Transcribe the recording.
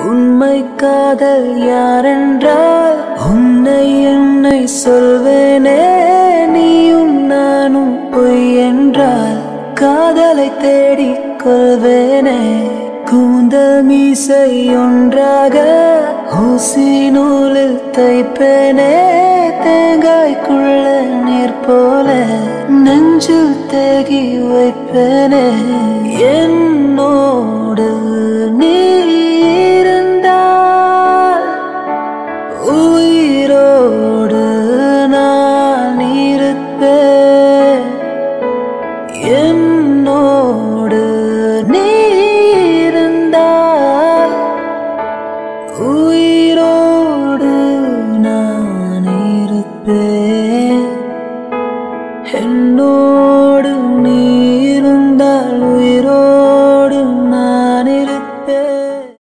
உண்மை காதல் யாரென்றால் உன்னை என்னை சொல்வேனே நீயும் நானும் பொய் என்றால் காதலை தேடிக் கொள்வேனே கூந்தல் மீசை ஒன்றாக ஊசி நூலில் தைப்பேனே தேங்காய்க்குள்ள நீர் போல நெஞ்சில் தேகி வைப்பேனே என்னோடு